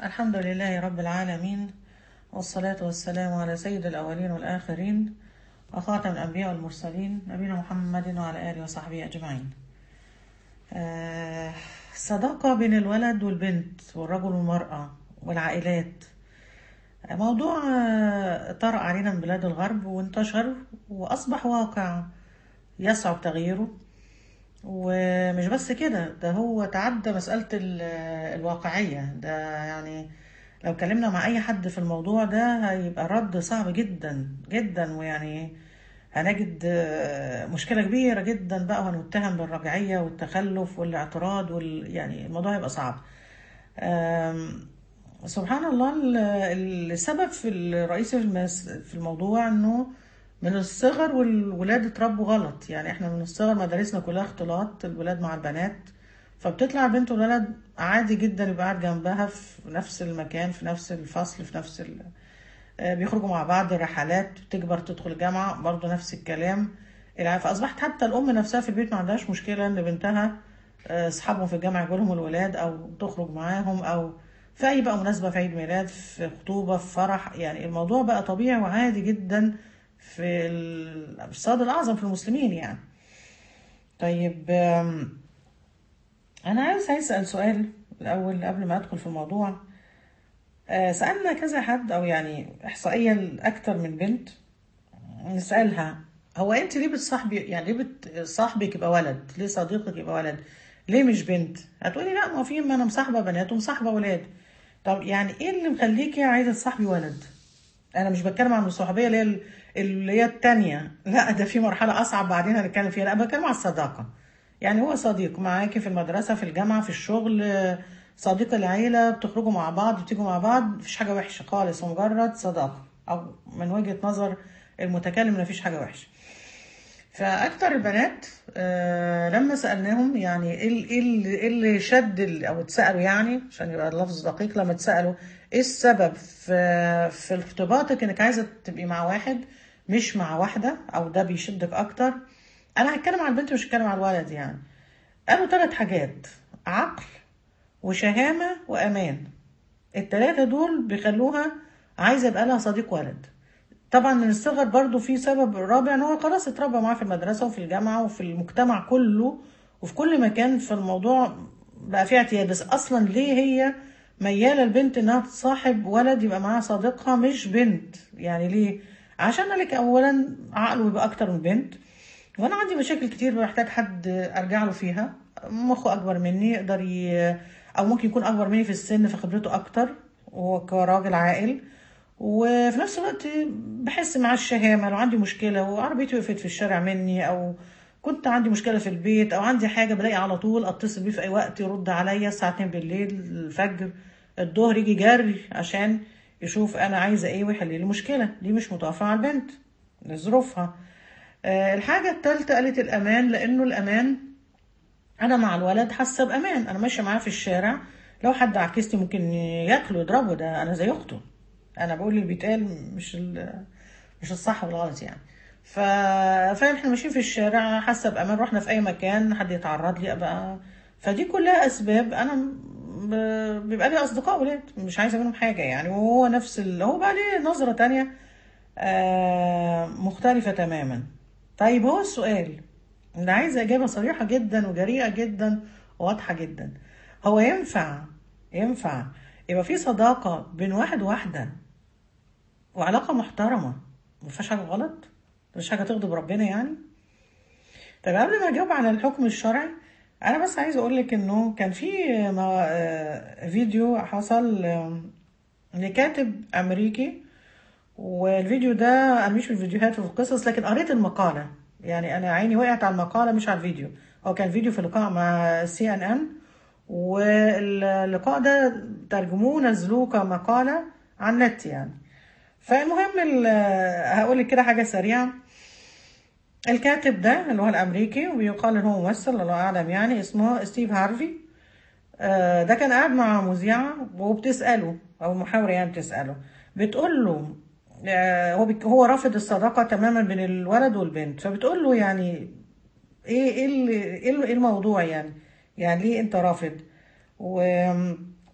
الحمد لله رب العالمين والصلاة والسلام على سيد الأولين والآخرين وخاتم الأنبياء والمرسلين نبينا محمد وعلى آله وصحبه أجمعين آه، الصداقة بين الولد والبنت والرجل والمرأة والعائلات موضوع آه، طرأ علينا من بلاد الغرب وانتشر وأصبح واقع يصعب تغييره ومش بس كده ده هو تعدى مسألة ال- الواقعية ده يعني لو اتكلمنا مع أي حد في الموضوع ده هيبقى الرد صعب جدا جدا ويعني هنجد آه، مشكلة كبيرة جدا بقى وهنتهم بالرجعية والتخلف والاعتراض وال... يعني الموضوع هيبقى صعب آم، سبحان الله ال- السبب في الرئيسي في المس- في الموضوع انه من الصغر والولاد اتربوا غلط يعني احنا من الصغر مدارسنا كلها اختلاط الولاد مع البنات فبتطلع البنت والولد عادي جدا يبقى قاعد جنبها في نفس المكان في نفس الفصل في نفس ال... آه، بيخرجوا مع بعض رحلات تكبر تدخل جامعة برضه نفس الكلام الع- فأصبحت حتى الأم نفسها في البيت ما عندهاش مشكلة إن بنتها آه، أصحابهم في الجامعة يجوا الولاد أو تخرج معاهم أو في أي بقى مناسبة في عيد ميلاد في خطوبة في فرح يعني الموضوع بقى طبيعي وعادي جدا في ال- الصاد الأعظم في المسلمين يعني طيب آم، أنا عايز أسأل سؤال الأول قبل ما أدخل في الموضوع آه، سألنا كذا حد أو يعني إحصائية لأكتر من بنت نسألها هو أنت ليه بتصاحبي يعني ليه بتصاحبك يبقى ولد؟ ليه صديقك يبقى ولد؟ ليه مش بنت؟ هتقولي لا ما في ما أنا مصاحبة بنات ومصاحبة ولاد. طب يعني إيه اللي مخليكي عايزة تصاحبي ولد؟ أنا مش بتكلم عن الصحوبية اللي هي ال- اللي هي التانية، لا ده في مرحلة أصعب بعدين هنتكلم فيها، لا بتكلم على الصداقة. يعني هو صديق معاكي في المدرسة في الجامعة في الشغل آه، صديق العيلة بتخرجوا مع بعض بتيجوا مع بعض مفيش حاجة وحشة خالص هو مجرد صداقة أو من وجهة نظر المتكلم مفيش حاجة وحشة فأكتر البنات آه لما سألناهم يعني إيه ال- إيه ال- إيه اللي شد ال- أو اتسألوا يعني عشان يبقى اللفظ دقيق لما اتسألوا إيه السبب في في ارتباطك إنك عايزة تبقي مع واحد مش مع واحدة أو ده بيشدك أكتر أنا هتكلم عن البنت مش هتكلم عن الولد يعني قالوا ثلاث حاجات عقل وشهامة وأمان التلاتة دول بيخلوها عايزة يبقى لها صديق ولد طبعا من الصغر برضو في سبب رابع ان هو خلاص اتربى معاه في المدرسة وفي الجامعة وفي المجتمع كله وفي كل مكان في الموضوع بقى فيه اعتياد بس اصلا ليه هي ميالة البنت انها تصاحب ولد يبقى معاها صديقها مش بنت يعني ليه عشان لك اولا عقله يبقى اكتر من بنت وانا عندي مشاكل كتير بحتاج حد ارجع له فيها مخه اكبر مني يقدر ي... او ممكن يكون اكبر مني في السن فخبرته اكتر وهو كراجل عاقل وفي نفس الوقت بحس مع الشهامة لو عندي مشكلة وعربيتي وقفت في الشارع مني أو كنت عندي مشكلة في البيت أو عندي حاجة بلاقي على طول أتصل بيه في أي وقت يرد عليا الساعة 2 بالليل الفجر الظهر يجي جري عشان يشوف أنا عايزة إيه ويحل لي المشكلة دي مش متوفرة على البنت لظروفها آه، الحاجة التالتة قالت الأمان لأنه الأمان انا مع الولد حاسه بامان انا ماشيه معاه في الشارع لو حد عكسني ممكن ياكله يضربه ده انا زي اخته انا بقول اللي بيتقال مش ال- مش الصح والغلط يعني ف... فاحنا ماشيين في الشارع حاسه بامان رحنا في اي مكان حد يتعرض لي ابقى فدي كلها اسباب انا ب... بيبقى لي اصدقاء ولاد مش عايزه منهم حاجه يعني وهو نفس ال... هو بقى ليه نظره تانية آه مختلفه تماما طيب هو السؤال اللي عايزه اجابه صريحه جدا وجريئه جدا وواضحه جدا هو ينفع ينفع يبقى في صداقه بين واحد وواحده وعلاقه محترمه ما فيهاش حاجه غلط مفيش حاجه تغضب ربنا يعني طب قبل ما اجاوب على الحكم الشرعي انا بس عايزه اقول لك انه كان في ما- آه، فيديو حصل آه، لكاتب امريكي والفيديو ده انا مش في الفيديوهات وفي القصص لكن قريت المقاله يعني انا عيني وقعت على المقاله مش على الفيديو هو كان فيديو في لقاء مع سي ان ان واللقاء ده ترجموه ونزلوه كمقاله على النت يعني فالمهم ال- هقول لك كده حاجه سريعه الكاتب ده اللي هو الامريكي ويقال ان هو ممثل الله اعلم يعني اسمه ستيف هارفي آه، ده كان قاعد مع مذيعة وبتسأله أو محاورة يعني بتسأله بتقول له آه، هو بيك- هو رافض الصداقة تماما بين الولد والبنت فبتقول له يعني ايه ايه ال- ايه ال- إيه الموضوع يعني يعني ليه انت رافض و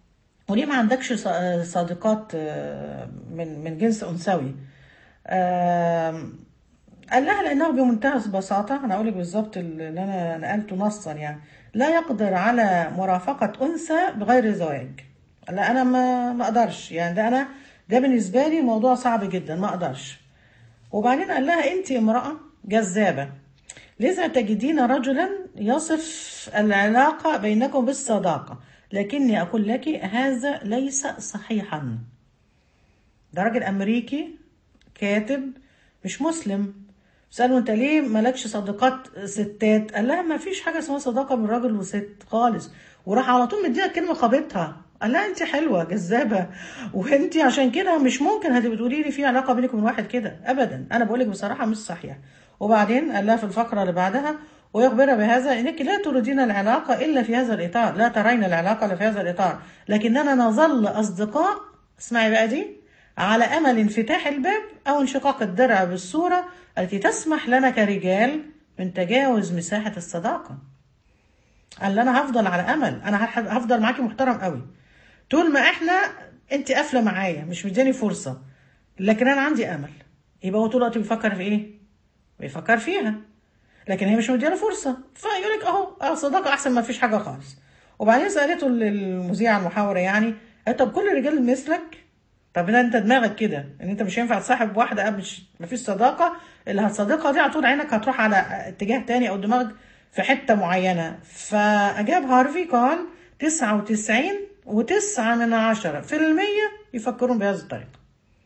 وليه ما عندكش ص- صديقات آه، من من جنس انثوي آم، قال لها لانه بمنتهى البساطه انا اقول لك بالظبط اللي انا نقلته نصا يعني لا يقدر على مرافقه انثى بغير زواج لا انا ما ما اقدرش يعني ده انا ده بالنسبه لي موضوع صعب جدا ما اقدرش وبعدين قال لها انت امراه جذابه لذا تجدين رجلا يصف العلاقه بينكم بالصداقه لكني اقول لك هذا ليس صحيحا ده راجل امريكي كاتب مش مسلم سأله انت ليه مالكش صديقات ستات قال لها ما فيش حاجه اسمها صداقه بين راجل وست خالص وراح على طول مديها كلمه قابضها قال لها انت حلوه جذابه وانت عشان كده مش ممكن هتبقي تقولي لي في علاقه بينك وبين واحد كده ابدا انا بقول لك بصراحه مش صحيح وبعدين قال لها في الفقره اللي بعدها ويخبرها بهذا انك لا تريدين العلاقه الا في هذا الاطار لا ترين العلاقه الا في هذا الاطار لكننا نظل اصدقاء اسمعي بقى دي على امل انفتاح الباب او انشقاق الدرع بالصوره التي تسمح لنا كرجال من تجاوز مساحه الصداقه قال لي انا هفضل على امل انا هح- هفضل معاكي محترم قوي طول ما احنا انت قافله معايا مش مدياني فرصه لكن انا عندي امل يبقى هو طول الوقت بيفكر في ايه بيفكر فيها لكن هي مش مدياله فرصه فيقول لك اهو اه صداقه احسن ما فيش حاجه خالص وبعدين سالته المذيعه المحاوره يعني قالت طب كل الرجال مثلك طب ده انت دماغك كده ان انت مش هينفع تصاحب واحده قبل مش مفيش صداقه اللي هتصدقها دي على طول عينك هتروح على اتجاه تاني او دماغك في حته معينه فاجاب هارفي قال 99 وتسعة من عشرة في المية يفكرون بهذه الطريقة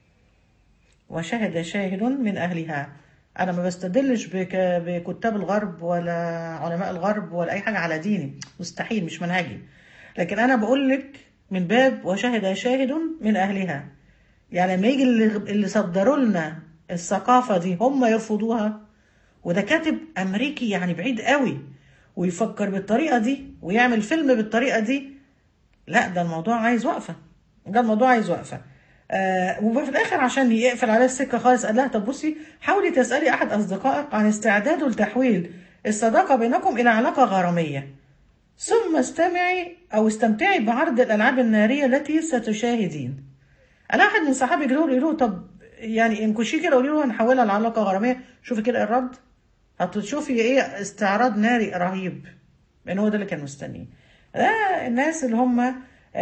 وشهد شاهد من أهلها أنا ما بستدلش بك بكتاب الغرب ولا علماء الغرب ولا أي حاجة على ديني مستحيل مش منهجي لكن أنا بقول لك من باب وشهد شاهد من أهلها يعني لما يجي اللي, اللي صدروا لنا الثقافة دي هم يرفضوها وده كاتب أمريكي يعني بعيد قوي ويفكر بالطريقة دي ويعمل فيلم بالطريقة دي لا ده الموضوع عايز وقفة ده الموضوع عايز وقفة آه وفي الاخر عشان يقفل عليها السكه خالص قال لها طب بصي حاولي تسالي احد اصدقائك عن استعداده لتحويل الصداقه بينكم الى علاقه غراميه ثم استمعي او استمتعي بعرض الالعاب الناريه التي ستشاهدين قال احد من صحابي جروا يقولوا طب يعني انكشي كده قولي له هنحولها لعلاقه غراميه شوفي كده الرد هتشوفي ايه استعراض ناري رهيب لان هو ده اللي كان مستنيه ده الناس اللي هم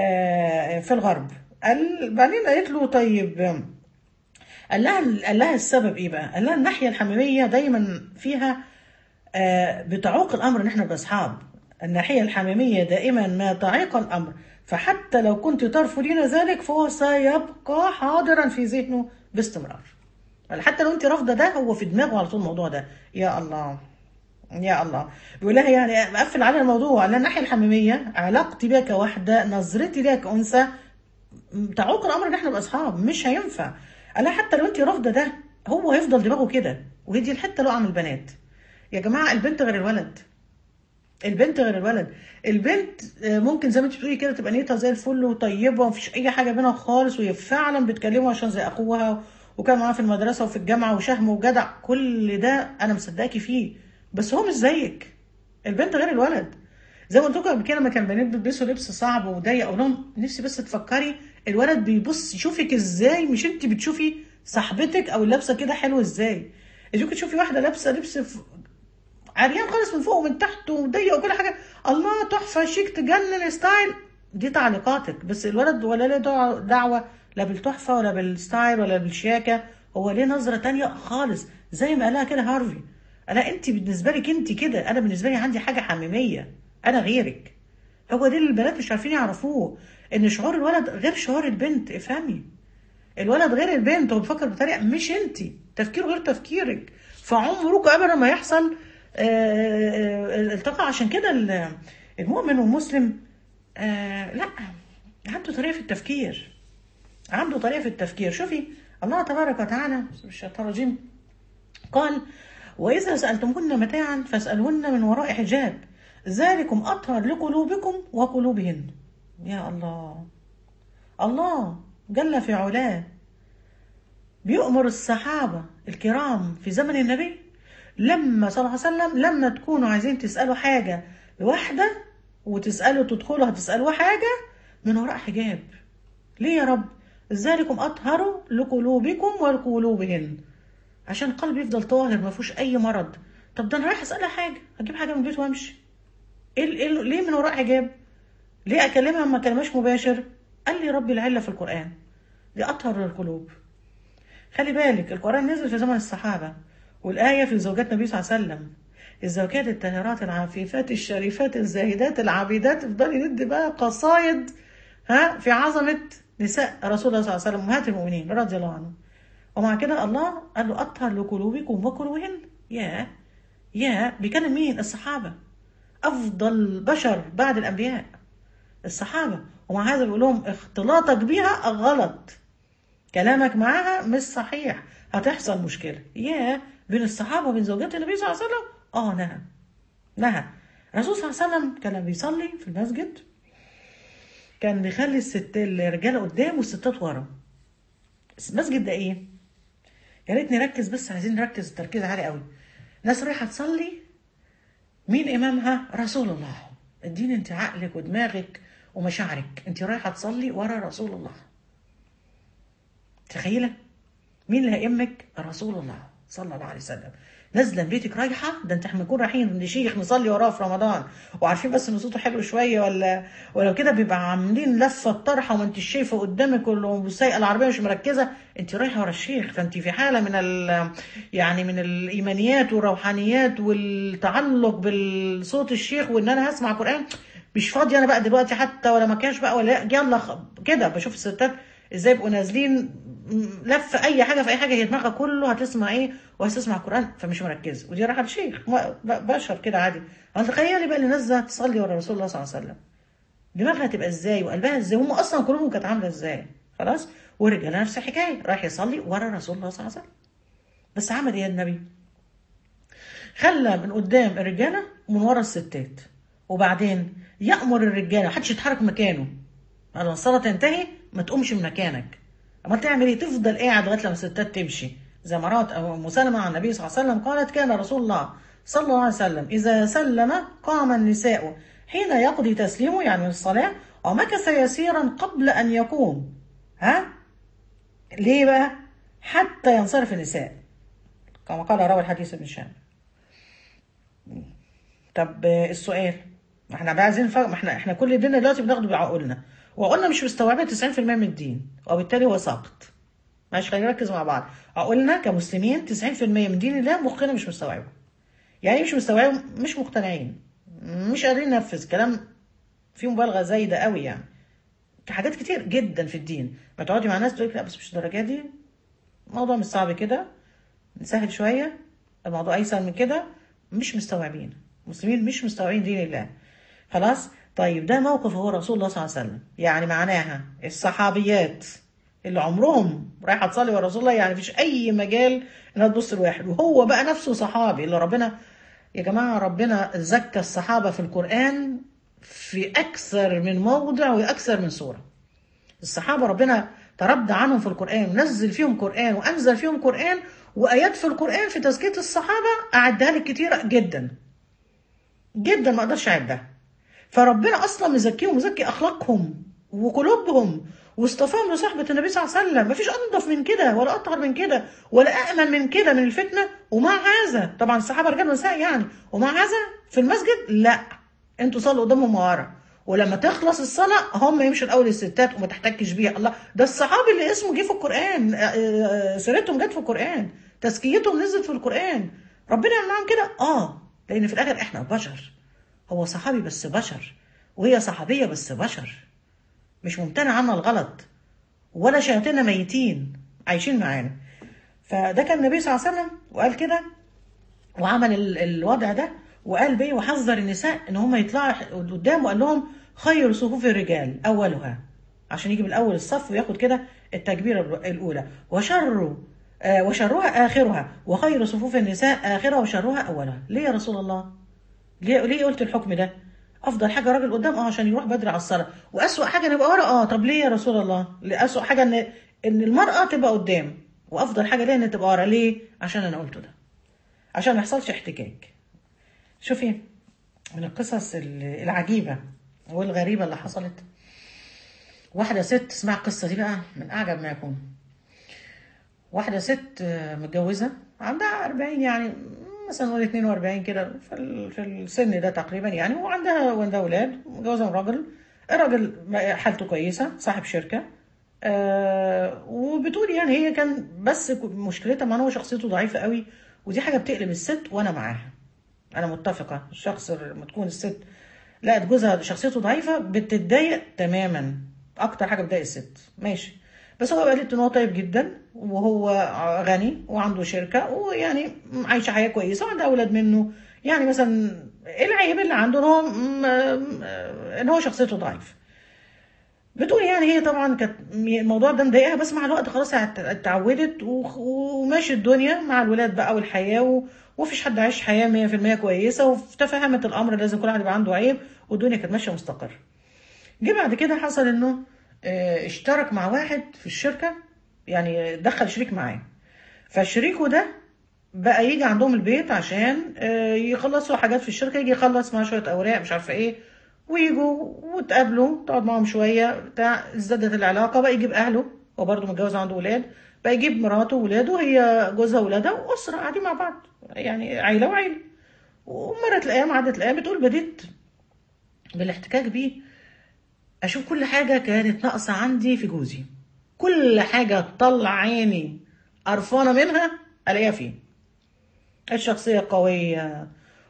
آه، في الغرب قال بعدين قالت له طيب قال لها قال لها السبب ايه بقى؟ قال لها الناحيه الحميميه دايما فيها آه، بتعوق الامر ان احنا نبقى اصحاب الناحيه الحميميه دائما ما تعيق الامر فحتى لو كنت ترفضين ذلك فهو سيبقى حاضرا في ذهنه باستمرار ولا حتى لو انت رافضه ده هو في دماغه على طول الموضوع ده يا الله يا الله بيقول لها يعني مقفل على الموضوع لان الناحيه الحميميه علاقتي بيها كواحده نظرتي ليها كانثى تعوق الامر ان احنا نبقى اصحاب مش هينفع قال لها حتى لو انت رافضه ده هو هيفضل دماغه كده وهي دي الحته اللي وقع من البنات يا جماعه البنت غير الولد البنت غير الولد البنت آه، ممكن زي ما انت بتقولي كده تبقى نيتها زي الفل وطيبه ومفيش اي حاجه بينها خالص وهي فعلا بتكلمه عشان زي اخوها وكان معاها في المدرسه وفي الجامعه وشهم وجدع كل ده انا مصدقاكي فيه بس هو مش زيك البنت غير الولد زي ما قلت لكم قبل كده لما كان البنات بيلبسوا لبس صعب وضيق اقول لهم نفسي بس تفكري الولد بيبص يشوفك ازاي مش انت بتشوفي صاحبتك او لابسه كده حلو ازاي انت ممكن تشوفي واحده لابسه لبس ف- عريان خالص من فوق ومن تحت وضيق وكل حاجه الله تحفه شيك تجنن ستايل دي تعليقاتك بس الولد ولا له دع- دعوه لا بالتحفه ولا بالستايل ولا بالشياكه هو ليه نظره تانية خالص زي ما قالها كده هارفي انا انت بالنسبه لك انت كده انا بالنسبه لي عندي حاجه حميميه انا غيرك هو ده اللي البنات مش عارفين يعرفوه ان شعور الولد غير شعور البنت افهمي الولد غير البنت هو بيفكر بطريقه مش انت تفكيره غير تفكيرك فعمرك ابدا ما يحصل آه، آه، الالتقاء عشان كده ال- المؤمن والمسلم آه، لا عنده طريقه في التفكير عنده طريقه في التفكير شوفي الله تبارك وتعالى الشيطان الرجيم قال وإذا سألتمهن متاعا فاسألهن من وراء حجاب ذلكم أطهر لقلوبكم وقلوبهن يا الله الله جل في علاه بيؤمر الصحابة الكرام في زمن النبي لما صلى الله عليه وسلم لما تكونوا عايزين تسألوا حاجة لواحدة وتسألوا تدخلوا هتسألوا حاجة من وراء حجاب ليه يا رب ذلكم اطهر لقلوبكم ولقلوبهن عشان القلب يفضل طاهر ما فيهوش اي مرض طب ده انا رايح اسالها حاجه هجيب حاجه من البيت وامشي ايه ال- إيه ال- ليه من وراء حجاب ليه اكلمها ما كلمش مباشر قال لي ربي العله في القران دي اطهر للقلوب خلي بالك القرآن نزل في زمن الصحابة والآية في زوجات النبي صلى الله عليه وسلم الزوجات الطاهرات العفيفات الشريفات الزاهدات العابدات افضلي ندي بقى قصايد ها في عظمة نساء رسول الله صلى الله عليه وسلم أمهات المؤمنين رضي الله عنهم ومع كده الله قال له أطهر لقلوبكم وقلوبهن يا يا بيكلم مين الصحابة أفضل بشر بعد الأنبياء الصحابة ومع هذا بيقول لهم اختلاطك بيها غلط كلامك معاها مش صحيح هتحصل مشكلة يا بين الصحابة وبين زوجات النبي صلى الله عليه وسلم اه نهى نهى الرسول صلى الله عليه وسلم كان بيصلي في المسجد كان بيخلي الست الرجالة قدام والستات ورا المسجد ده ايه يا ريت نركز بس عايزين نركز تركيز عالي قوي ناس رايحة تصلي مين إمامها رسول الله اديني انت عقلك ودماغك ومشاعرك انت رايحة تصلي ورا رسول الله تخيلة مين اللي هيأمك رسول الله صلى الله عليه وسلم نازله من بيتك رايحه ده انت احنا بنكون رايحين لشيخ نصلي وراه في رمضان وعارفين بس ان صوته حلو شويه ولا ولو كده بيبقى عاملين لفه طرحه وما انت شايفه قدامك وسايقه العربيه مش مركزه انت رايحه ورا الشيخ فانت في حاله من ال يعني من الايمانيات والروحانيات والتعلق بالصوت الشيخ وان انا هسمع قران مش فاضيه انا بقى دلوقتي حتى ولا مكياج بقى ولا يلا خ- كده بشوف الستات ازاي يبقوا نازلين لف اي حاجه في اي حاجه هي دماغها كله هتسمع ايه وهتسمع قران فمش مركزه ودي رايحه لشيخ ما- ب- بشر كده عادي انا تخيلي بقى اللي نازله تصلي ورا رسول الله صلى الله عليه وسلم دماغها تبقى ازاي وقلبها ازاي هم اصلا قلوبهم كانت عامله ازاي خلاص والرجاله نفس الحكايه رايح يصلي ورا رسول الله صلى الله عليه وسلم بس عمل ايه النبي خلى من قدام الرجاله ومن ورا الستات وبعدين يأمر الرجاله محدش يتحرك مكانه لما الصلاه تنتهي ما تقومش من مكانك اما تعمل ايه تفضل قاعد لغايه لما الستات تمشي زي مرات ابو مسلمه عن النبي صلى الله عليه وسلم قالت كان رسول الله صلى الله عليه وسلم اذا سلم قام النساء حين يقضي تسليمه يعني من الصلاه ومكث يسيرا قبل ان يقوم ها ليه بقى حتى ينصرف النساء كما قال راوي الحديث ابن شام طب آه، السؤال ما احنا بقى عايزين نفرق ما احنا احنا كل ديننا دلوقتي بناخده بعقولنا وعقولنا مش مستوعبه 90% من الدين وبالتالي هو ساقط ماشي خلينا نركز مع بعض عقولنا كمسلمين 90% من دين الله مخنا مش مستوعبه يعني إيه مش مستوعبه مش مقتنعين مش قادرين ننفذ كلام فيه مبالغه زايده قوي يعني حاجات كتير جدا في الدين ما تقعدي مع ناس تقول لك لا بس مش الدرجه دي الموضوع مش صعب كده نسهل شويه الموضوع ايسر من كده مش مستوعبين المسلمين مش مستوعبين دين الله خلاص طيب ده موقف هو رسول الله صلى الله عليه وسلم يعني معناها الصحابيات اللي عمرهم رايحه تصلي ورا رسول الله يعني مفيش اي مجال انها تبص لواحد وهو بقى نفسه صحابي اللي ربنا يا جماعه ربنا زكى الصحابه في القران في اكثر من موضع واكثر من سوره الصحابه ربنا ترضى عنهم في القران ونزل فيهم قران وانزل فيهم قران وايات في القران في تزكيه الصحابه اعدها لك كتيره جدا جدا ما اقدرش اعدها فربنا اصلا مزكيهم مزكي اخلاقهم وقلوبهم واصطفاهم لصحبة النبي صلى الله عليه وسلم مفيش انضف من كده ولا اطهر من كده ولا امن من كده من الفتنه ومع هذا طبعا الصحابه رجال ونساء يعني ومع هذا في المسجد لا انتوا صلوا قدامهم ورا ولما تخلص الصلاة هم يمشوا الأول الستات وما تحتكش بيها الله ده الصحابي اللي اسمه جه في القرآن آه، آه، سيرتهم جت في القرآن تزكيتهم نزلت في القرآن ربنا يعمل معاهم كده اه لأن في الآخر احنا بشر هو صحابي بس بشر وهي صحابية بس بشر مش ممتنع عنا الغلط ولا شياطين ميتين عايشين معانا فده كان النبي صلى الله عليه وسلم وقال كده وعمل ال- الوضع ده وقال بيه وحذر النساء ان هم يطلعوا قدام وقال لهم خير صفوف الرجال اولها عشان يجي من اول الصف وياخد كده التكبيره الاولى وشر آه، وشرها اخرها وخير صفوف النساء اخرها وشرها اولها ليه يا رسول الله ليه ليه قلت الحكم ده افضل حاجه راجل قدام اه عشان يروح بدري على الصلاه واسوأ حاجه نبقى ورا اه طب ليه يا رسول الله ليه اسوأ حاجه ان ان المراه تبقى قدام وافضل حاجه ليها ان تبقى ورا ليه عشان انا قلته ده عشان ما يحصلش احتكاك شوفي من القصص ال- العجيبه والغريبه اللي حصلت واحدة ست اسمها القصة دي بقى من أعجب ما يكون واحدة ست آه، متجوزة عندها 40 يعني مثلا نقول 42 كده في ال- في السن ده تقريبا يعني وعندها وعندها أولاد متجوزة من راجل الراجل حالته كويسة صاحب شركة آه وبتقول يعني هي كان بس مشكلتها مع إن هو شخصيته ضعيفة قوي ودي حاجة بتقلب الست وأنا معاها أنا متفقة الشخص لما تكون الست لقت جوزها شخصيته ضعيفة بتتضايق تماما أكتر حاجة بتضايق الست ماشي بس هو قالت إن هو طيب جدا وهو غني وعنده شركة ويعني عايشة حياة كويسة وعنده أولاد منه يعني مثلا العيب اللي عنده إن هو م- م- إن هو شخصيته ضعيف بتقول يعني هي طبعا كانت الموضوع ده مضايقها بس مع الوقت خلاص ات- اتعودت و- وماشي الدنيا مع الولاد بقى والحياة و- ومفيش حد عايش حياة 100% كويسة وتفهمت الأمر لازم كل واحد يبقى عنده عيب والدنيا كانت ماشية مستقرة. جه بعد كده حصل إنه آه، اشترك مع واحد في الشركة يعني دخل شريك معاه فشريكه ده بقى يجي عندهم البيت عشان آه، يخلصوا حاجات في الشركة يجي يخلص معاه شوية أوراق مش عارفة إيه ويجوا وتقابلوا تقعد معاهم شوية بتاع ازدادت العلاقة بقى يجيب أهله هو برضه متجوز عنده ولاد بقى يجيب مراته وولاده هي جوزها وولادها وأسرة قاعدين مع بعض يعني عيلة وعيلة ومرت الأيام عدت الأيام بتقول بديت بالاحتكاك بيه أشوف كل حاجة كانت ناقصة عندي في جوزي كل حاجة تطلع عيني قرفانة منها ألاقيها فيه الشخصية قوية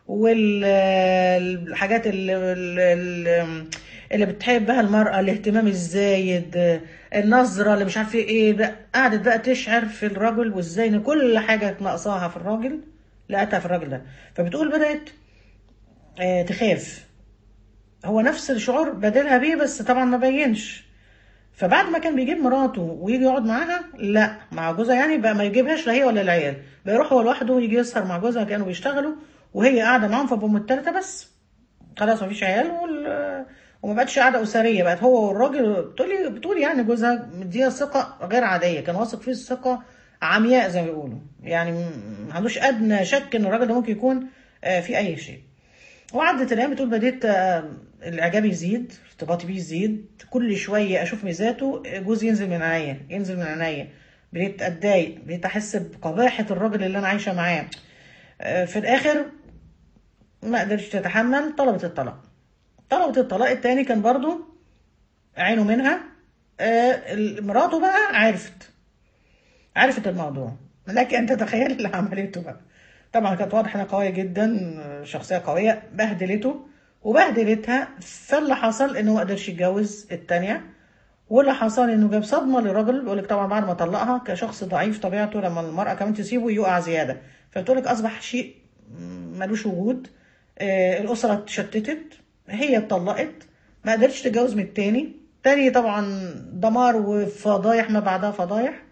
والحاجات اللي, اللي, اللي بتحبها المرأة الاهتمام الزايد النظرة اللي مش عارفة ايه بقى قعدت بقى تشعر في الرجل وازاي ان كل حاجة ناقصاها في الراجل لقيتها في الراجل ده فبتقول بدأت آه، تخاف هو نفس الشعور بدلها بيه بس طبعا ما بينش فبعد ما كان بيجيب مراته ويجي يقعد معاها لا مع جوزها يعني بقى ما يجيبهاش لا هي ولا العيال بقى يروح هو لوحده ويجي يسهر مع جوزها كانوا بيشتغلوا وهي قاعده معاهم فبقوا التلاته بس خلاص ما فيش عيال وال... وما بقتش قاعده اسريه بقت هو والراجل بتقولي بتقول يعني جوزها مديها ثقه غير عاديه كان واثق فيه ثقه عمياء زي ما بيقولوا يعني ما عندوش ادنى شك ان الراجل ده ممكن يكون آه، في اي شيء وعدت الايام بتقول بديت آه، الاعجاب يزيد ارتباطي بيه يزيد كل شويه اشوف ميزاته آه، جوزي ينزل من عينيا ينزل من عينيا بديت اتضايق بديت احس بقباحه الراجل اللي انا عايشه معاه آه، في الاخر ما قدرتش تتحمل طلبت الطلاق طلبت الطلاق التاني كان برضو عينه منها آه، مراته بقى عرفت عرفت الموضوع لكن انت تخيل اللي عملته بقى طبعا كانت واضحه انها قويه جدا شخصيه قويه بهدلته وبهدلتها فاللي حصل انه ما قدرش يتجوز التانية واللي حصل انه جاب صدمه للراجل بيقول لك طبعا بعد ما طلقها كشخص ضعيف طبيعته لما المراه كمان تسيبه يقع زياده فبتقول لك اصبح شيء ملوش وجود آه، الاسره اتشتتت هي اتطلقت ما قدرتش تتجوز من التاني تاني طبعا دمار وفضايح ما بعدها فضايح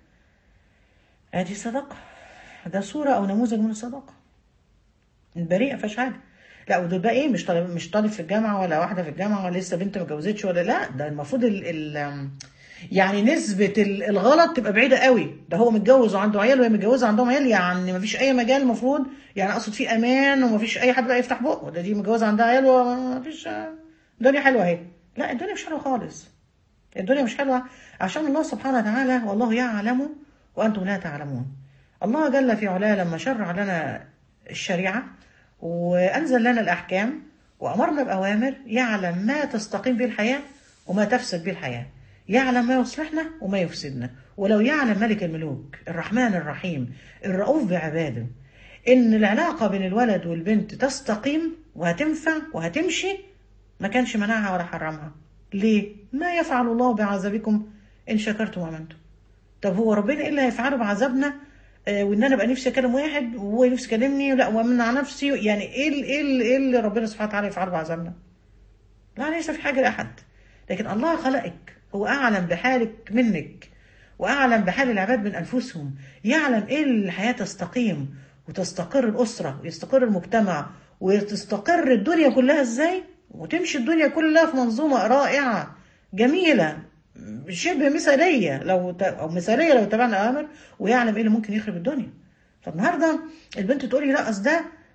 ادي صداقه ده صوره او نموذج من الصداقه بريئه فيهاش حاجه لا ودول بقى ايه مش طالب مش طالب في الجامعه ولا واحده في الجامعه ولا لسه بنت ما اتجوزتش ولا لا ده المفروض ال ال يعني نسبة ال- الغلط تبقى بعيدة قوي ده هو متجوز وعنده عيال وهي متجوزة عندهم عيال يعني ما فيش أي مجال المفروض يعني أقصد فيه أمان وما فيش أي حد بقى يفتح بقه ده دي متجوزة عندها عيال وما فيش الدنيا حلوة أهي لا الدنيا مش حلوة خالص الدنيا مش حلوة عشان الله سبحانه وتعالى والله يعلم وأنتم لا تعلمون الله جل في علاه لما شرع لنا الشريعة وأنزل لنا الأحكام وأمرنا بأوامر يعلم ما تستقيم به الحياة وما تفسد به الحياة يعلم ما يصلحنا وما يفسدنا ولو يعلم ملك الملوك الرحمن الرحيم الرؤوف بعباده إن العلاقة بين الولد والبنت تستقيم وهتنفع وهتمشي ما كانش منعها ولا حرمها ليه؟ ما يفعل الله بعذابكم إن شكرتم وآمنتم طب هو ربنا ايه اللي هيفعله بعذابنا آه وان انا بقى نفسي اكلم واحد وهو نفسي يكلمني لا وامنع نفسي يعني ايه ال- ايه ال- ايه اللي ربنا سبحانه وتعالى يفعله بعذابنا لا ليس في حاجه لاحد لكن الله خلقك هو اعلم بحالك منك واعلم بحال العباد من انفسهم يعلم ايه اللي الحياه تستقيم وتستقر الاسره ويستقر المجتمع وتستقر الدنيا كلها ازاي وتمشي الدنيا كلها في منظومه رائعه جميله شبه مثاليه لو ت... او مثاليه لو تبعنا اوامر ويعلم ايه اللي ممكن يخرب الدنيا فالنهارده البنت تقول لي لا اصل ده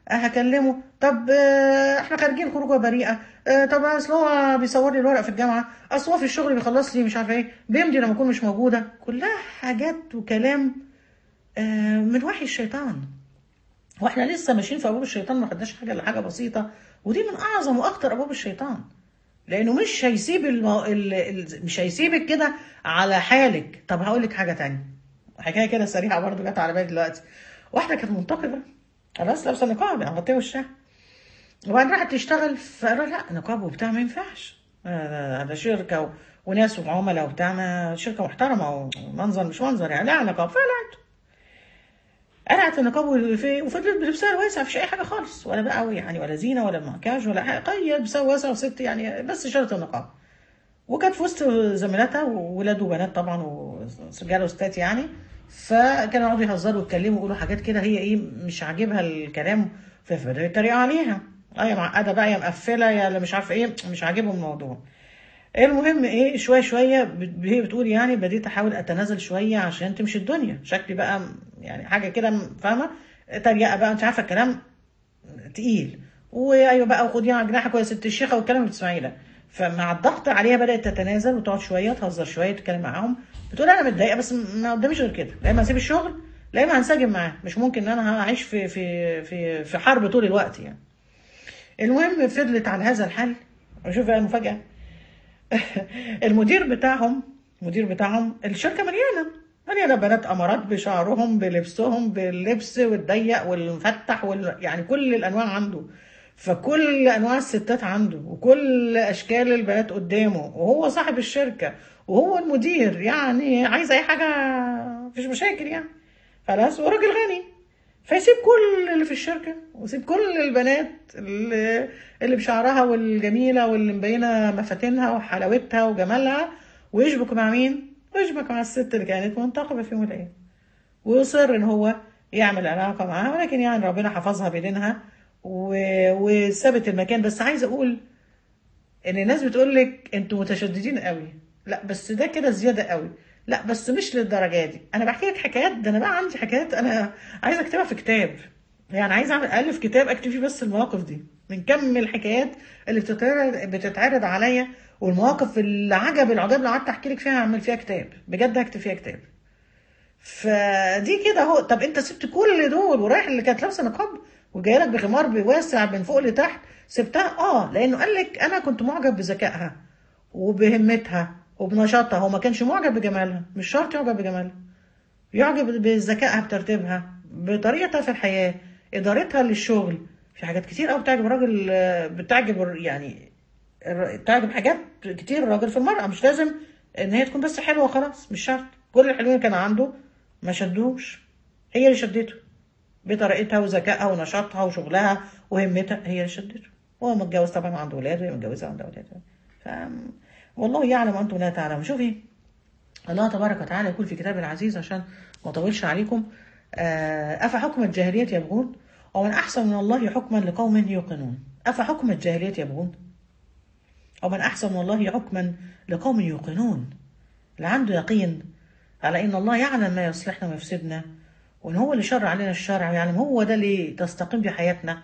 آه، هكلمه طب آه، احنا خارجين خروجه بريئه آه، طب اصل هو بيصور لي الورق في الجامعه اصل هو في الشغل بيخلص لي مش عارفه ايه بيمضي لما اكون مش موجوده كلها حاجات وكلام آه، من وحي الشيطان واحنا لسه ماشيين في ابواب الشيطان ما خدناش حاجه الا حاجه بسيطه ودي من اعظم واخطر ابواب الشيطان لانه مش هيسيب المو... ال... ال... مش هيسيبك كده على حالك طب هقول لك حاجه تانية حكايه كده سريعه برضه جت على بالي دلوقتي واحده كانت منتقبه خلاص لابسه نقاب يعني مغطيه وشها وبعدين راحت تشتغل فقالوا لا نقاب وبتاع ما ينفعش آه، ده شركه و... وناس وعملاء وبتاع ما شركه محترمه ومنظر مش منظر يعني لا نقاب فقلعت قلعت النقاب وفي- وفضلت بلبسها الواسع مفيش اي حاجه خالص ولا بقى يعني ولا زينه ولا مكياج ولا حاجه قيد لبسها واسع وست يعني بس شالت النقاب وكانت في وسط زميلاتها وولاد وبنات طبعا ورجاله وستات يعني فكانوا يقعدوا يهزروا ويتكلموا ويقولوا حاجات كده هي ايه مش عاجبها الكلام فبدأوا يتريقوا عليها اه يا معقده بقى يا مقفله يا اللي مش عارفه ايه مش عاجبهم الموضوع المهم ايه شويه شويه بت- هي بتقول يعني بديت احاول اتنازل شويه عشان تمشي الدنيا شكلي بقى م- يعني حاجه كده م- فاهمه تريقه بقى انت عارفه الكلام تقيل وايوه بقى وخدي على جناحك ويا ست الشيخه والكلام اللي بتسمعيه ده فمع الضغط عليها بدات تتنازل وتقعد شويه تهزر شويه تتكلم معاهم بتقول انا متضايقه بس ما قداميش غير كده لا اما اسيب الشغل لا اما هنسجم معاه مش ممكن ان انا هعيش في في في في حرب طول الوقت يعني المهم فضلت على هذا الحال وشوف بقى المفاجاه المدير بتاعهم المدير بتاعهم الشركه مليانه مليانه بنات امارات بشعرهم بلبسهم باللبس والضيق والمفتح وال... يعني كل الانواع عنده فكل انواع الستات عنده وكل اشكال البنات قدامه وهو صاحب الشركه وهو المدير يعني عايز اي حاجه مفيش مشاكل يعني خلاص وراجل غني فيسيب كل اللي في الشركة ويسيب كل البنات اللي, اللي بشعرها والجميلة واللي مبينة مفاتنها وحلاوتها وجمالها ويشبك مع مين؟ ويشبك مع الست اللي كانت منتقبة في يوم من الأيام ويصر إن هو يعمل علاقة معاها ولكن يعني ربنا حفظها بدينها و- وثابت المكان بس عايزة أقول ان الناس بتقول لك انتوا متشددين قوي لا بس ده كده زياده قوي لا بس مش للدرجه دي انا بحكي لك حكايات ده انا بقى عندي حكايات انا عايزه اكتبها في كتاب يعني عايزه اعمل الف كتاب اكتب فيه بس المواقف دي من كم الحكايات اللي بتتعرض بتتعرض عليا والمواقف اللي عجب العجاب اللي قعدت احكي لك فيها هعمل فيها كتاب بجد هكتب فيها كتاب فدي كده اهو طب انت سبت كل دول ورايح اللي كانت لابسه نقاب وجايه لك بخمار واسع من فوق لتحت سبتها اه لانه قال لك انا كنت معجب بذكائها وبهمتها وبنشاطها هو ما كانش معجب بجمالها مش شرط يعجب بجمالها يعجب بذكائها بترتيبها بطريقتها في الحياه ادارتها للشغل في حاجات كتير قوي بتعجب الراجل آه، بتعجب الر- يعني الر- بتعجب حاجات كتير الراجل في المرأة مش لازم ان هي تكون بس حلوة وخلاص مش شرط كل الحلوين اللي كان عنده ما شدوش هي اللي شدته بطريقتها وذكائها ونشاطها وشغلها وهمتها هي اللي شدته وهو متجوز طبعا وعنده ولاد وهي متجوزة وعندها ولاد ف والله يعلم وانتم لا تعلمون شوفي الله تبارك وتعالى يقول في كتابه العزيز عشان ما اطولش عليكم آه، أفحكم الجاهلية يبغون ومن أحسن من الله حكما لقوم يوقنون أفحكم الجاهلية يبغون ومن أحسن من الله حكما لقوم يوقنون اللي عنده يقين على إن الله يعلم ما يصلحنا ويفسدنا وإن هو اللي شرع علينا الشرع ويعلم هو ده اللي تستقيم بيه حياتنا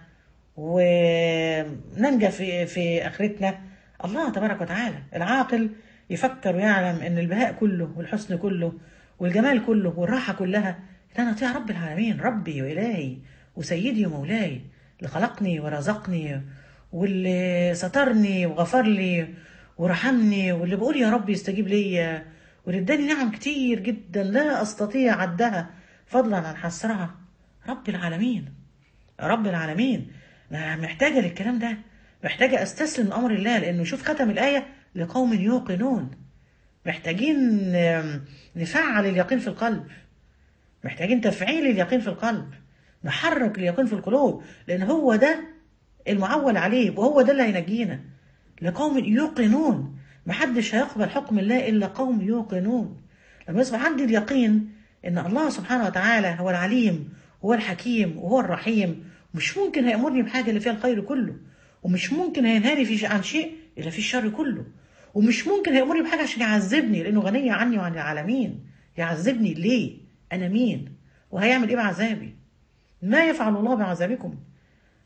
وننجى في في آخرتنا الله تبارك وتعالى العاقل يفكر ويعلم إن البهاء كله والحسن كله والجمال كله والراحة كلها إن أنا أطيع رب العالمين ربي وإلهي وسيدي ومولاي اللي خلقني ورزقني واللي سترني وغفر لي ورحمني واللي بقول يا رب يستجيب لي واللي اداني نعم كتير جدا لا استطيع عدها فضلا عن حسرها رب العالمين رب العالمين انا محتاجه للكلام ده محتاجه استسلم لامر الله لانه شوف ختم الايه لقوم يوقنون محتاجين آم، نفعل اليقين في القلب محتاجين تفعيل اليقين في القلب نحرك اليقين في القلوب لان هو ده المعول عليه وهو ده اللي هينجينا لقوم يوقنون محدش هيقبل حكم الله الا قوم يوقنون لما يصبح عندي اليقين ان الله سبحانه وتعالى هو العليم هو الحكيم وهو الرحيم مش ممكن هيأمرني بحاجة اللي فيها الخير كله ومش ممكن هينهاني في عن شيء إلا في الشر كله ومش ممكن هيأمرني بحاجة عشان يعذبني لأنه غني عني وعن العالمين يعذبني ليه أنا مين وهيعمل إيه بعذابي ما يفعل الله بعذابكم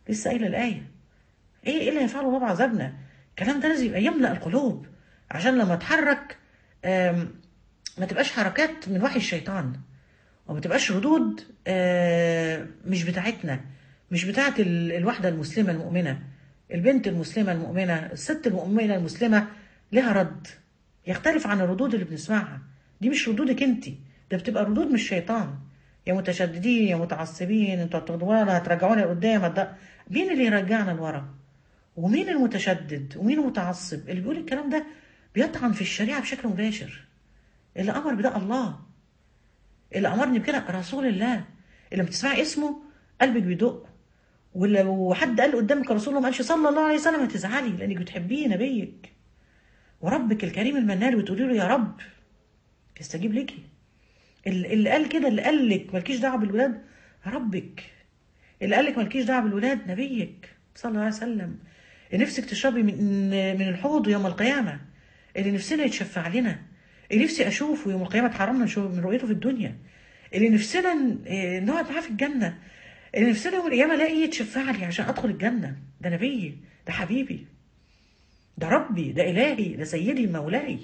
لسه قايله الايه ايه ايه اللي هيفعله الله بعذابنا الكلام ده لازم يبقى يملا القلوب عشان لما اتحرك آم، ما تبقاش حركات من وحي الشيطان وما تبقاش ردود آه، مش بتاعتنا مش بتاعت ال- الواحدة المسلمة المؤمنة البنت المسلمة المؤمنة الست المؤمنة المسلمة لها رد يختلف عن الردود اللي بنسمعها دي مش ردودك انت ده بتبقى ردود من الشيطان يا متشددين يا متعصبين انتوا هتاخدونا هترجعونا لقدام هتد- مين اللي يرجعنا لورا ومين المتشدد ومين المتعصب اللي بيقول الكلام ده بيطعن في الشريعة بشكل مباشر اللي أمر بده الله اللي أمرني بكده رسول الله اللي لما تسمعي اسمه قلبك بيدق ولو حد قال قدامك رسول الله ما قالش صلى الله عليه وسلم هتزعلي لأنك بتحبيه نبيك وربك الكريم المنان بتقولي له يا رب يستجيب لك اللي اللي قال كده اللي قال لك مالكيش دعوه بالولاد ربك اللي قال لك مالكيش دعوه بالولاد نبيك صلى الله عليه وسلم اللي نفسك تشربي من من الحوض يوم القيامه اللي نفسنا يتشفع لنا اللي نفسي اشوفه يوم القيامه تحرمنا نشوف من رؤيته في الدنيا اللي نفسنا ن- نقعد معاه في الجنه اللي نفسنا يوم القيامه الاقي يتشفع لي عشان ادخل الجنه ده نبيي ده حبيبي ده ربي ده الهي ده سيدي مولاي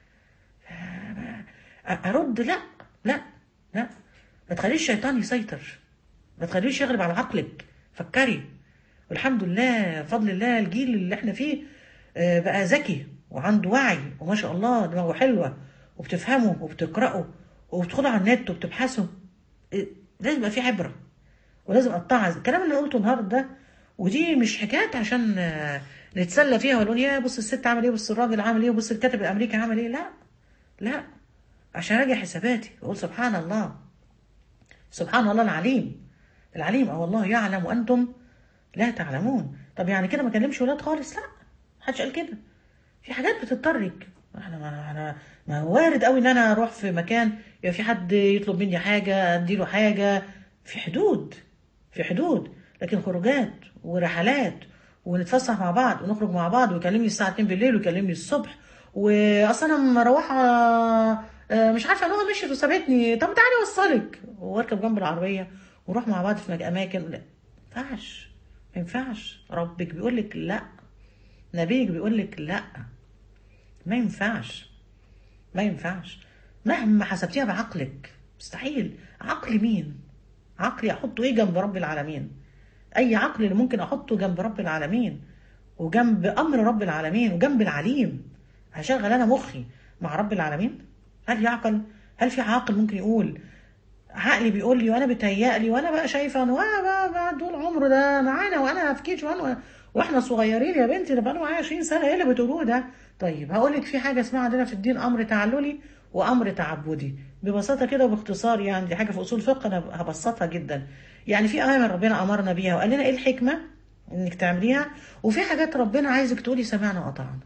ارد لا لا لا ما تخليش الشيطان يسيطر ما تخليش يغلب على عقلك فكري والحمد لله بفضل الله الجيل اللي احنا فيه آه، بقى ذكي وعنده وعي وما شاء الله دماغه حلوه وبتفهمه وبتقراه وبتدخلوا على النت وبتبحثوا آه، لازم يبقى في عبره ولازم اتعظ الكلام اللي قلته النهارده ده ودي مش حكايات عشان آه، نتسلى فيها ونقول يا بص الست عمل ايه بص الراجل عمل ايه وبص الكاتب الامريكي عمل ايه لا لا عشان اراجع حساباتي واقول سبحان الله سبحان الله العليم العليم اه والله يعلم وانتم لا تعلمون طب يعني كده ما كلمش ولاد خالص لا محدش قال كده في حاجات بتضطرك احنا ما انا ما هو وارد قوي ان انا اروح في مكان يبقى في حد يطلب مني حاجه اديله حاجه في حدود في حدود لكن خروجات ورحلات ونتفسح مع بعض ونخرج مع بعض ويكلمني الساعه 2 بالليل ويكلمني الصبح واصلا انا مروحه آه، مش عارفه انا مشيت وسابتني طب تعالي اوصلك واركب جنب العربيه ونروح مع بعض في مك- اماكن لا ما ينفعش ما ينفعش ربك بيقول لك لا نبيك بيقول لك لا ما ينفعش ما ينفعش مهما حسبتيها بعقلك مستحيل عقل مين عقلي احطه ايه جنب رب العالمين اي عقل اللي ممكن احطه جنب رب العالمين وجنب امر رب العالمين وجنب العليم هشغل انا مخي مع رب العالمين هل يعقل هل في عاقل ممكن يقول عقلي بيقول لي وانا بيتهيألي وانا بقى شايفه ان وانا بقى, بقى دول عمره ده معانا وانا في كيج وان واحنا صغيرين يا بنتي ده بقى معايا 20 سنه ايه اللي بتقولوه ده طيب هقول لك في حاجه اسمها عندنا في الدين امر تعللي وامر تعبدي ببساطه كده وباختصار يعني دي حاجه في اصول فقه انا هبسطها جدا يعني في اوامر ربنا امرنا بيها وقال لنا ايه الحكمه انك تعمليها وفي حاجات ربنا عايزك تقولي سمعنا وأطعنا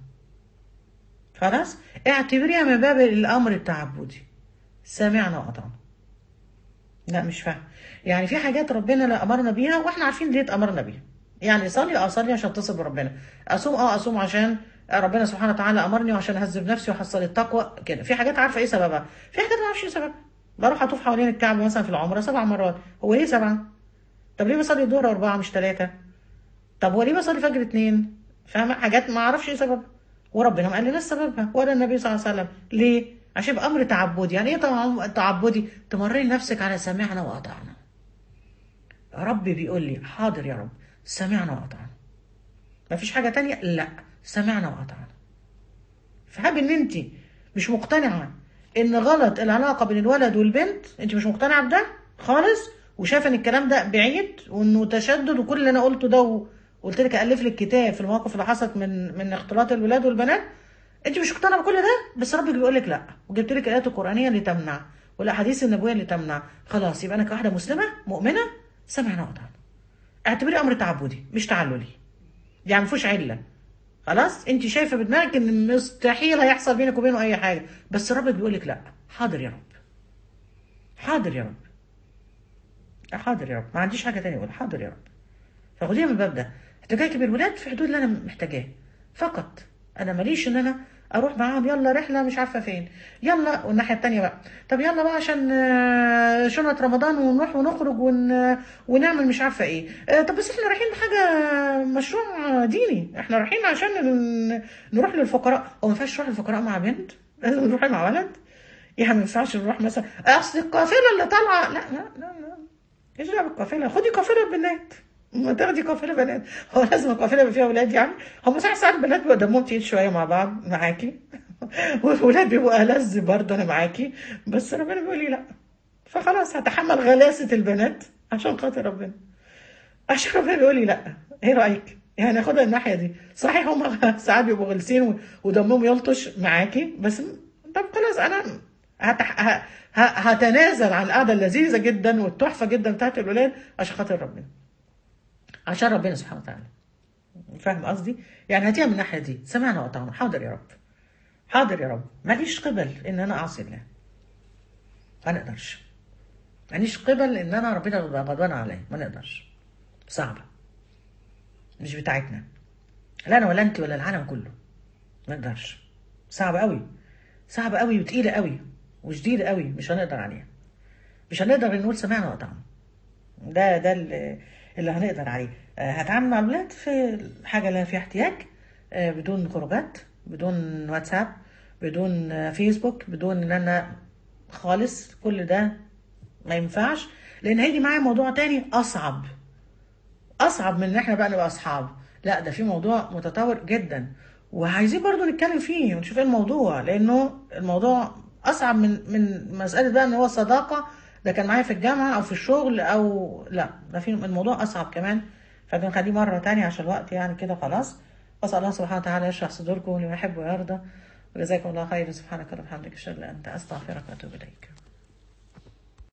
خلاص اعتبريها من باب الامر التعبدي سمعنا وأطعنا لا مش فاهم يعني في حاجات ربنا لا امرنا بيها واحنا عارفين ليه امرنا بيها يعني اصلي اه اصلي عشان اتصل بربنا اصوم اه اصوم عشان ربنا سبحانه وتعالى امرني وعشان اهذب نفسي واحصل التقوى كده في حاجات عارفه ايه سببها في حاجات ما اعرفش ايه سببها بروح اطوف حوالين الكعبه مثلا في العمره سبع مرات هو ليه سبعه طب ليه بصلي الظهر اربعه مش ثلاثه طب هو ليه بصلي فجر اتنين فاهمه حاجات ما اعرفش ايه سببها وربنا ما قال لنا سببها ولا النبي صلى الله عليه وسلم ليه عشان يبقى امر تعبدي يعني ايه طبعا تعبدي تمرني نفسك على سمعنا واطعنا ربي بيقول لي حاضر يا رب سمعنا واطعنا ما فيش حاجه تانية لا سمعنا واطعنا فهب ان انت مش مقتنعه ان غلط العلاقه بين الولد والبنت انت مش مقتنعه بده خالص وشايفه ان الكلام ده بعيد وانه تشدد وكل اللي انا قلته ده وقلت لك الف لك كتاب في المواقف اللي حصلت من من اختلاط الولاد والبنات انت مش مقتنعه بكل ده بس ربك بيقول لك لا وجبت لك الايات القرانيه اللي تمنع والاحاديث النبويه اللي تمنع خلاص يبقى انا كواحده مسلمه مؤمنه سمعنا وأطعنا اعتبري امر تعبدي مش تعللي يعني ما فيهوش عله خلاص انت شايفه بدماغك ان مستحيل هيحصل بينك وبينه اي حاجه بس ربك بيقول لك لا حاضر يا رب حاضر يا رب حاضر يا رب ما عنديش حاجه تانية اقول حاضر يا رب فخديها من الباب ده احتكاكي بالولاد في حدود اللي انا محتاجاه فقط انا ماليش ان انا اروح معاهم يلا رحله مش عارفه فين يلا والناحيه التانية بقى طب يلا بقى عشان آه، شنط رمضان ونروح ونخرج ون... ونعمل مش عارفه ايه آه، طب بس احنا رايحين حاجه مشروع ديني احنا رايحين عشان ن- نروح للفقراء هو ما ينفعش تروح للفقراء مع بنت لازم نروح مع ولد يعني ما ينفعش نروح مثلا اصل القافله اللي طالعه لا لا لا لا ايش دعوه بالقافله خدي قافله بنات ما تاخدي قافله بنات هو لازم القافله يبقى فيها ولاد يعني هم صح ساعات البنات بيبقى دمهم تقيل شويه مع بعض معاكي والولاد بيبقوا ألذ برضه انا معاكي بس ربنا بيقول لي لا فخلاص هتحمل غلاسه البنات عشان خاطر ربنا عشان ربنا بيقول لي لا ايه رايك يعني ناخدها الناحيه دي صحيح هم ساعات بيبقوا غلسين و- ودمهم يلطش معاكي بس طب خلاص انا هتح... ه... ه... هتنازل عن القعده اللذيذه جدا والتحفه جدا بتاعت الولاد عشان خاطر ربنا عشان ربنا سبحانه وتعالى فاهم قصدي يعني هاتيها من الناحيه دي سمعنا وطعنا حاضر يا رب حاضر يا رب ماليش قبل ان انا اعصي الله ما نقدرش ماليش قبل ان انا ربنا يبقى غضبان عليا ما نقدرش صعبه مش بتاعتنا لا انا ولا انت ولا العالم كله ما نقدرش صعب قوي صعب قوي وتقيله قوي وشديده قوي مش هنقدر عليها مش هنقدر نقول سمعنا وطعنا ده ده اللي, اللي هنقدر عليه آه، هتعامل مع الولاد في حاجه اللي فيها احتياج آه، بدون خروجات بدون واتساب بدون آه، فيسبوك بدون ان انا خالص كل ده ما ينفعش لان هيجي معايا موضوع تاني اصعب اصعب من ان احنا بقى نبقى اصحاب لا ده في موضوع متطور جدا وعايزين برضو نتكلم فيه ونشوف ايه الموضوع لانه الموضوع اصعب من من مساله بقى ان هو صداقه ده كان معايا في الجامعه او في الشغل او لا ده في الموضوع اصعب كمان فبنخليه مره تانية عشان الوقت يعني كده خلاص اسال الله سبحانه وتعالى يشرح صدوركم لما يحب ويرضى وجزاكم الله خيرا سبحانك اللهم وبحمدك اشهد ان لا اله الا انت استغفرك واتوب اليك